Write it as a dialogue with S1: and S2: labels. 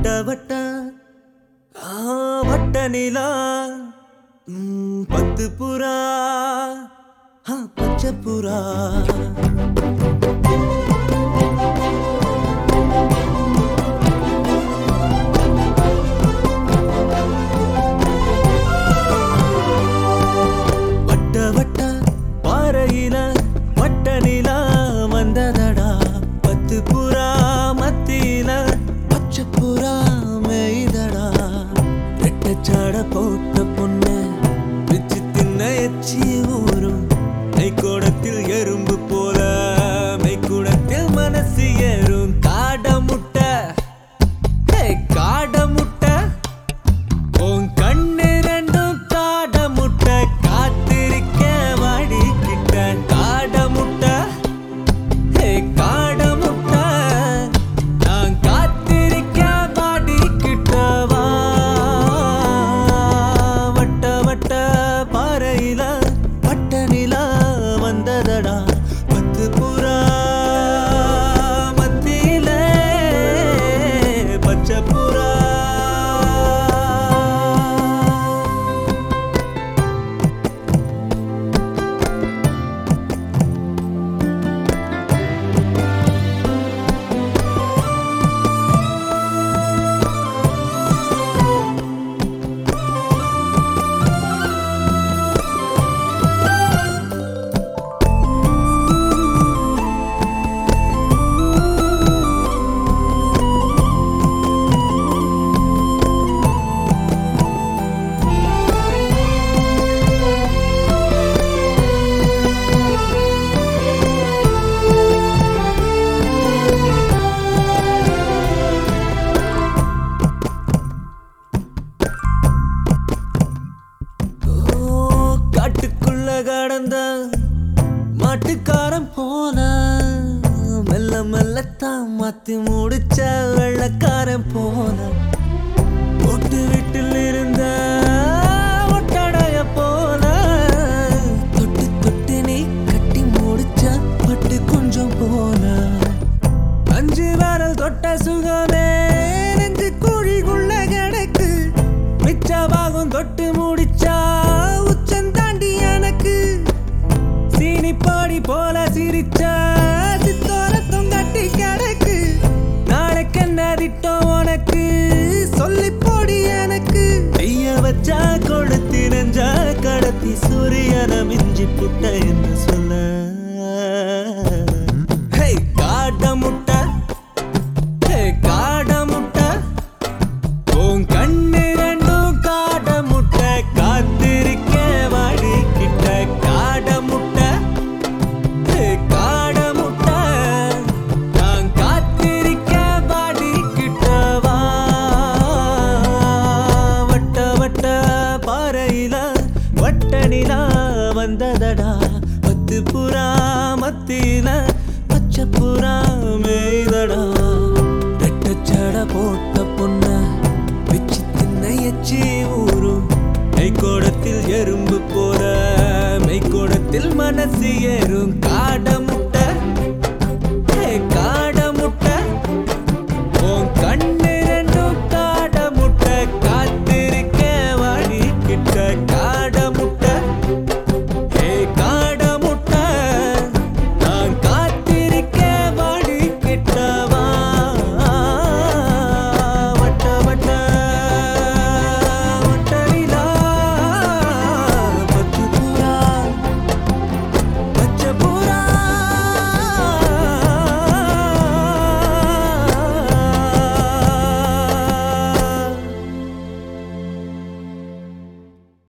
S1: வட்ட வட்ட ஆ, வட்ட நிலா ம், பத்து புறா ஆ, பச்சை புறா வட்ட வட்ட பாறையில வட்ட நிலா வந்ததடா பத்து புறா மத்தியில பச்சை புறா மேய்தடா ரெட்டச்சாட போட்ட பொண்ணு பிச்சு தின்ன எச்சி ஊரும் மெய்க்கூடத்தில் எறும்பு போல மெய்க்கூடத்தில் மனசு ஏறும் காட முட்டை ஏய், காட முட்டை உன் கண்ணு ரெண்டும் காட முட்டை காத்திருக்க வாடிக்கிட்ட காட முட்டை ஹே காட முட்டை நான் காத்திருக்க வாடிக்கிட்ட வா வட்ட வட்ட பாறையில வட்ட நிலா வந்ததடா பத்து புறா மத்தியில பச்சை புறா ஓ, காட்டுக்குள்ள கடந்த மாட்டுக்காரன் போன மெல்ல மெல்லத்தான் மாத்தி முடிச்ச வெள்ளக்காரன் போன போட்டு வீட்டில் இருந்த ஒட்டடைய போல தொட்டு தொட்டு நீ கட்டி முடிச்ச பட்டு கொஞ்சம் போன அஞ்சு விரல் தொட்ட சுகமே நெஞ்சு குழிக்குள்ள கிடக்கு மிச்சமாகும் தொட்டு முடிச்சா உச்சம் தாண்டி எனக்கு சீனிப்பாடி போல சிரிச்சா சித்தோரத்தும் கட்டி கிடக்கு நாளைக்கு என்ன திட்டம் உனக்கு சொல்லி போடி எனக்கு ஐய வச்சா கொடுத்து நெஞ்சா கடத்தி சூரியனை மிஞ்சி புட்ட என்று சொல்ல ஹே காட முட்டை ஹே காட முட்டை உன் கண்ணு ரெண்டும் காட முட்டை காத்திருக்க வாடிக்கிட்ட காட முட்டை ஏ, காட முட்டை நான் காத்திருக்க வாடிக்கிட்ட வா வட்ட வட்ட பாறையில வட்ட நிலா வந்ததடா பத்து புறா மத்தியில பச்சை புறா மேய்தடா ரெட்டச்சட போட்ட பொண்ண பிச்சு தின்ன எச்சி ஊரும் மெய்கோடத்தில் எறும்பு போற மெய்கோடத்தில் மனசு ஏறும் காடம்